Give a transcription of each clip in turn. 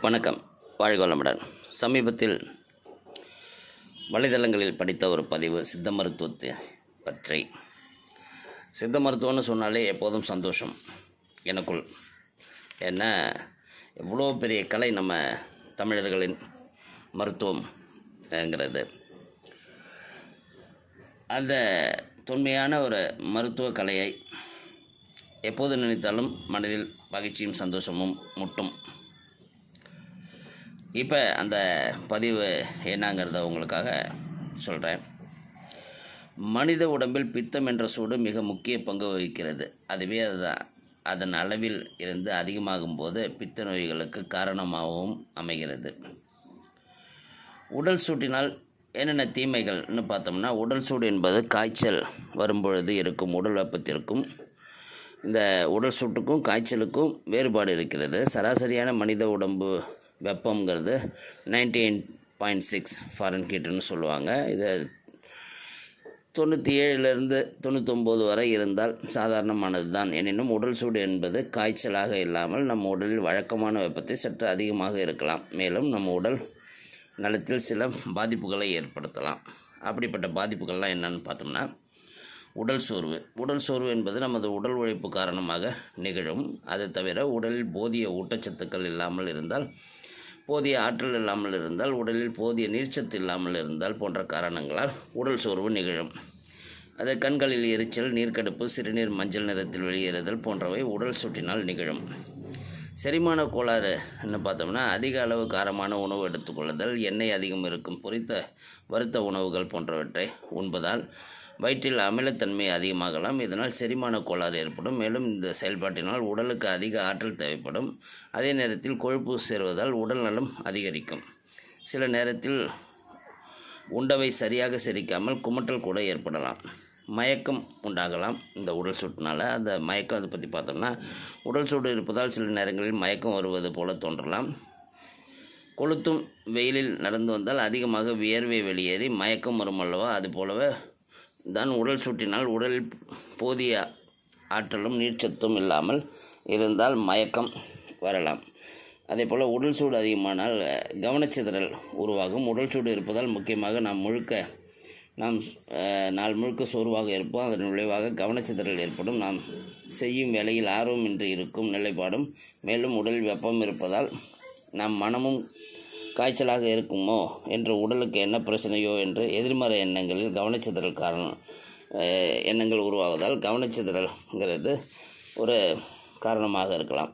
வணக்கம் வாழ்க வளமுடன் சமீபத்தில் வலைதளங்களில் படித்த ஒரு பதிவு சித்த மருத்துவத்தை பற்றி சித்த மருத்துவம்னு சொன்னாலே எப்போதும் சந்தோஷம் எனக்குள் ஏன்னா எவ்வளோ பெரிய கலை நம்ம தமிழர்களின் மருத்துவம்ங்கிறது அந்த தொன்மையான ஒரு மருத்துவ கலையை எப்போது நினைத்தாலும் மனதில் மகிழ்ச்சியும் சந்தோஷமும் முட்டும் இப்போ அந்த பதிவு என்னங்கிறத உங்களுக்காக சொல்கிறேன் மனித உடம்பில் பித்தம் என்ற சூடு மிக முக்கிய பங்கு வகிக்கிறது அதுவே அதுதான் அதன் அளவில் இருந்து அதிகமாகும் போது பித்த நோய்களுக்கு காரணமாகவும் அமைகிறது உடல் சூட்டினால் என்னென்ன தீமைகள்னு பார்த்தோம்னா உடல் சூடு என்பது காய்ச்சல் வரும்பொழுது இருக்கும் உடல் வெப்பத்திற்கும் இந்த உடல் சூட்டுக்கும் காய்ச்சலுக்கும் வேறுபாடு இருக்கிறது சராசரியான மனித உடம்பு வெப்பம்ங்கிறது நைன்டி எயிட் பாயிண்ட் சிக்ஸ் ஃபாரன்ஹீட்னு சொல்லுவாங்க இது தொண்ணூற்றி ஏழுலேருந்து தொண்ணூத்தொம்பது வரை இருந்தால் சாதாரணமானது தான் எனினும் உடல் சூடு என்பது காய்ச்சலாக இல்லாமல் நம் உடலில் வழக்கமான வெப்பத்தை சற்று அதிகமாக இருக்கலாம் மேலும் நம் உடல் நலத்தில் சில பாதிப்புகளை ஏற்படுத்தலாம் அப்படிப்பட்ட பாதிப்புகள்லாம் என்னன்னு பார்த்தோம்னா உடல் சோர்வு உடல் சோர்வு என்பது நமது உடல் உழைப்பு காரணமாக நிகழும் அது தவிர உடலில் போதிய ஊட்டச்சத்துக்கள் இல்லாமல் இருந்தால் போதிய ஆற்றல் இல்லாமல் இருந்தால் உடலில் போதிய நீர்ச்சத்து இல்லாமல் இருந்தால் போன்ற காரணங்களால் உடல் சோர்வு நிகழும் அது கண்களில் எரிச்சல் நீர்க்கடுப்பு சிறுநீர் மஞ்சள் நிறத்தில் வெளியேறுதல் போன்றவை உடல் சூட்டினால் நிகழும் செரிமான கோளாறுன்னு பார்த்தோம்னா அதிக அளவு காரமான உணவு எடுத்துக்கொள்ளுதல் எண்ணெய் அதிகம் இருக்கும் பொரித்த வறுத்த உணவுகள் போன்றவற்றை உண்பதால் வயிற்றில் அமிலத்தன்மை அதிகமாகலாம் இதனால் செரிமான கோளாறு ஏற்படும் மேலும் இந்த செயல்பாட்டினால் உடலுக்கு அதிக ஆற்றல் தேவைப்படும் அதே நேரத்தில் கொழுப்பு சேர்வதால் உடல் நலம் அதிகரிக்கும் சில நேரத்தில் உண்டவை சரியாக செரிக்காமல் குமட்டல் கூட ஏற்படலாம் மயக்கம் உண்டாகலாம் இந்த உடல் சூட்டினால் அந்த மயக்கம் அதை பற்றி பார்த்தோம்னா உடல் சூடு இருப்பதால் சில நேரங்களில் மயக்கம் வருவது போல தோன்றலாம் கொளுத்தும் வெயிலில் நடந்து வந்தால் அதிகமாக வியர்வை வெளியேறி மயக்கம் வரும் அல்லவா அது போலவே தான் உடல் சூட்டினால் உடலில் போதிய ஆற்றலும் நீர்ச்சத்தும் இல்லாமல் இருந்தால் மயக்கம் வரலாம் அதே போல் உடல் சூடு அதிகமானால் கவனச்சிதறல் உருவாகும் உடல் சூடு இருப்பதால் முக்கியமாக நாம் முழுக்க நாம் நாள் முழுக்க சோர்வாக இருப்போம் அதன் விளைவாக கவனச்சிதறல் ஏற்படும் நாம் செய்யும் வேலையில் ஆர்வமின்றி இருக்கும் நிலைப்பாடும் மேலும் உடலில் வெப்பம் இருப்பதால் நாம் மனமும் காய்ச்சலாக இருக்குமோ என்று உடலுக்கு என்ன பிரச்சனையோ என்று எதிர்மறை எண்ணங்களில் கவனச்சிதறல் காரணம் எண்ணங்கள் உருவாவதால் கவனச்சிதறல்ங்கிறது ஒரு காரணமாக இருக்கலாம்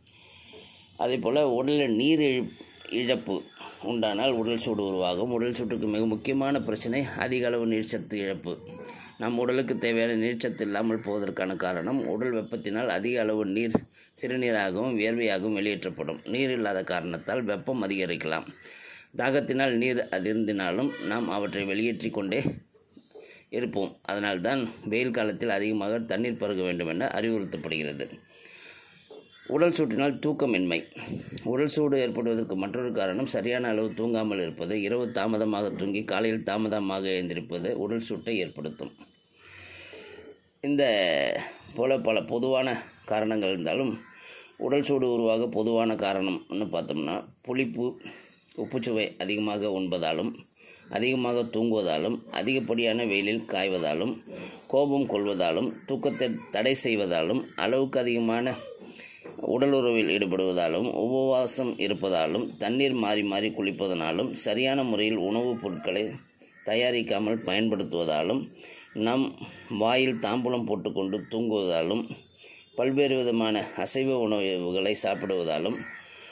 அதே போல் உடலில் நீர் இழப்பு உண்டானால் உடல் சூடு உருவாகும் உடல் சூட்டுக்கு மிக முக்கியமான பிரச்சனை அதிக அளவு நீர்ச்சத்து இழப்பு நம் உடலுக்கு தேவையான நீர்ச்சத்து இல்லாமல் போவதற்கான காரணம் உடல் வெப்பத்தினால் அதிக அளவு நீர் சிறுநீராகவும் வியர்வையாகவும் வெளியேற்றப்படும் நீர் இல்லாத காரணத்தால் வெப்பம் அதிகரிக்கலாம் தாகத்தினால் நீர் அதிர்ந்தினாலும் நாம் அவற்றை வெளியேற்றி கொண்டே இருப்போம் அதனால்தான் வெயில் காலத்தில் அதிகமாக தண்ணீர் பருக வேண்டும் என அறிவுறுத்தப்படுகிறது உடல் சூட்டினால் தூக்கமின்மை உடல் சூடு ஏற்படுவதற்கு மற்றொரு காரணம் சரியான அளவு தூங்காமல் இருப்பது இரவு தாமதமாக தூங்கி காலையில் தாமதமாக எழுந்திருப்பது உடல் சூட்டை ஏற்படுத்தும் இந்த போல பல பொதுவான காரணங்கள் இருந்தாலும் உடல் சூடு உருவாக பொதுவான காரணம்னு பார்த்தோம்னா புளிப்பு உப்புச்சுவை அதிகமாக உண்பதாலும் அதிகமாக தூங்குவதாலும் அதிகப்படியான வெயிலில் காய்வதாலும் கோபம் கொள்வதாலும் தூக்கத்தை தடை செய்வதாலும் அளவுக்கு அதிகமான உடல் உறவில் ஈடுபடுவதாலும் உபவாசம் இருப்பதாலும் தண்ணீர் மாறி மாறி குளிப்பதனாலும் சரியான முறையில் உணவுப் பொருட்களை தயாரிக்காமல் பயன்படுத்துவதாலும் நம் வாயில் தாம்பூலம் போட்டுக்கொண்டு தூங்குவதாலும் பல்வேறு விதமான அசைவ உணவுகளை சாப்பிடுவதாலும்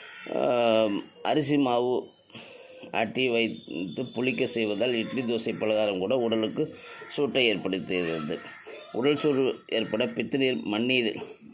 அரிசி மாவு ஆட்டி வைத்து புளிக்க செய்வதால் இட்லி தோசை பலகாரம் கூட உடலுக்கு சூட்டை ஏற்படுத்துகிறது உடல் சூடு ஏற்பட பித்தநீர் மண்ணீர்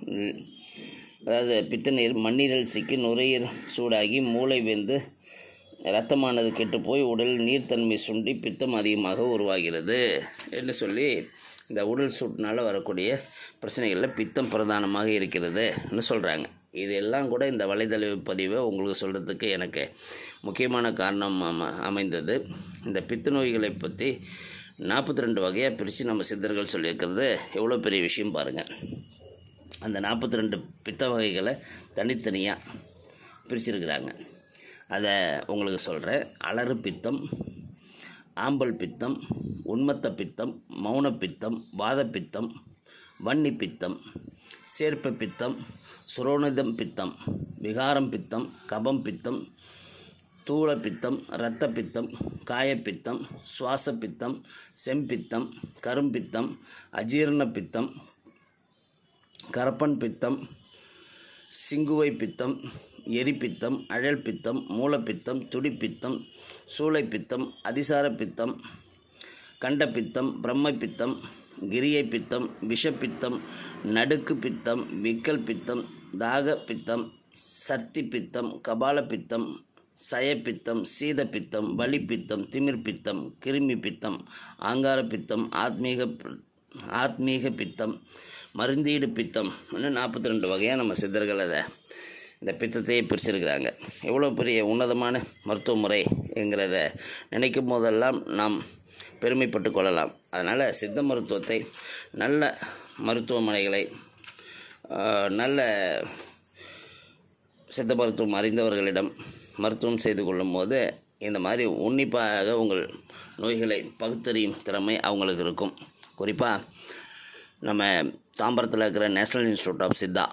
அதாவது பித்தநீர் மண்ணீரில் சிக்கி நுரையீர் சூடாகி மூளை வெந்து இரத்தமானது கெட்டுப்போய் உடலில் நீர்த்தன்மை சுண்டி பித்தம் அதிகமாக உருவாகிறது என்று சொல்லி இந்த உடல் சூட்டினால் வரக்கூடிய பிரச்சனைகளில் பித்தம் பிரதானமாக இருக்கிறதுன்னு சொல்கிறாங்க இது எல்லாம் கூட இந்த வலைதள பதிவை உங்களுக்கு சொல்கிறதுக்கு எனக்கு முக்கியமான காரணம் அமைந்தது இந்த பித்த நோய்களை பற்றி நாற்பத்தி ரெண்டு வகையாக பிரித்து நம்ம சித்தர்கள் சொல்லியிருக்கிறது எவ்வளோ பெரிய விஷயம் பாருங்கள் அந்த நாற்பத்தி ரெண்டு பித்த வகைகளை தனித்தனியாக பிரிச்சிருக்கிறாங்க அதை உங்களுக்கு சொல்கிறேன் அலறு பித்தம் ஆம்பல் பித்தம் உன்மத்த பித்தம் மௌன பித்தம் வாத பித்தம் வன்னி பித்தம் சேர்ப்ப பித்தம் சுரோனிதம் பித்தம் விகாரம் பித்தம் கபம் பித்தம் தூள பித்தம் இரத்த பித்தம் காயப்பித்தம் சுவாச பித்தம் செம்பித்தம் கரும்பித்தம் அஜீரண பித்தம் கரப்பன் பித்தம் சிங்குவை பித்தம் எரிப்பித்தம் அழல் பித்தம் மூலப்பித்தம் துடிப்பித்தம் சூளைப்பித்தம் அதிசார பித்தம் கண்டபித்தம் பிரம்ம பித்தம் கிரியை பித்தம் விஷப்பித்தம் நடுக்கு பித்தம் விக்கல் பித்தம் தாக பித்தம் சர்த்தி பித்தம் கபால பித்தம் சயப்பித்தம் சீத பித்தம் வலிப்பித்தம் திமிர் பித்தம் கிருமி பித்தம் ஆங்கார பித்தம் ஆத்மீக பி- ஆத்மீக பித்தம் மருந்தீடு பித்தம் இன்னும் நாற்பத்தி ரெண்டு வகையாக நம்ம சித்தர்கள் அதை இந்த பித்தத்தையே பிரிச்சிருக்கிறாங்க எவ்வளோ பெரிய உன்னதமான மருத்துவ முறைங்கிறத நினைக்கும் போதெல்லாம் நாம் பெருமைப்பட்டு கொள்ளலாம் அதனால் சித்த மருத்துவத்தை நல்ல மருத்துவமனைகளை ஆஹ், நல்ல சித்த மருத்துவம் அறிந்தவர்களிடம் மருத்துவம் செய்து கொள்ளும் போது இந்த மாதிரி உன்னிப்பாக உங்கள் நோய்களை பகுத்தறியும் திறமை அவங்களுக்கு இருக்கும் குறிப்பாக நம்ம தாம்பரத்தில் இருக்கிற நேஷ்னல் இன்ஸ்டியூட் ஆஃப் சித்தா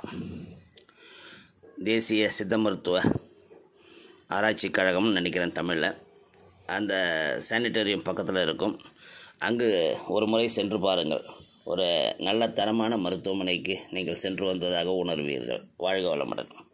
தேசிய சித்த மருத்துவ ஆராய்ச்சி கழகம்னு நினைக்கிறேன் தமிழில் அந்த சானிட்டோரியம் பக்கத்தில் இருக்கும் அங்கு ஒரு முறை சென்று பாருங்கள் ஒரு நல்ல தரமான மருத்துவமனைக்கு நீங்கள் சென்று வந்ததாக உணர்வீர்கள் வாழ்க வளமுடன்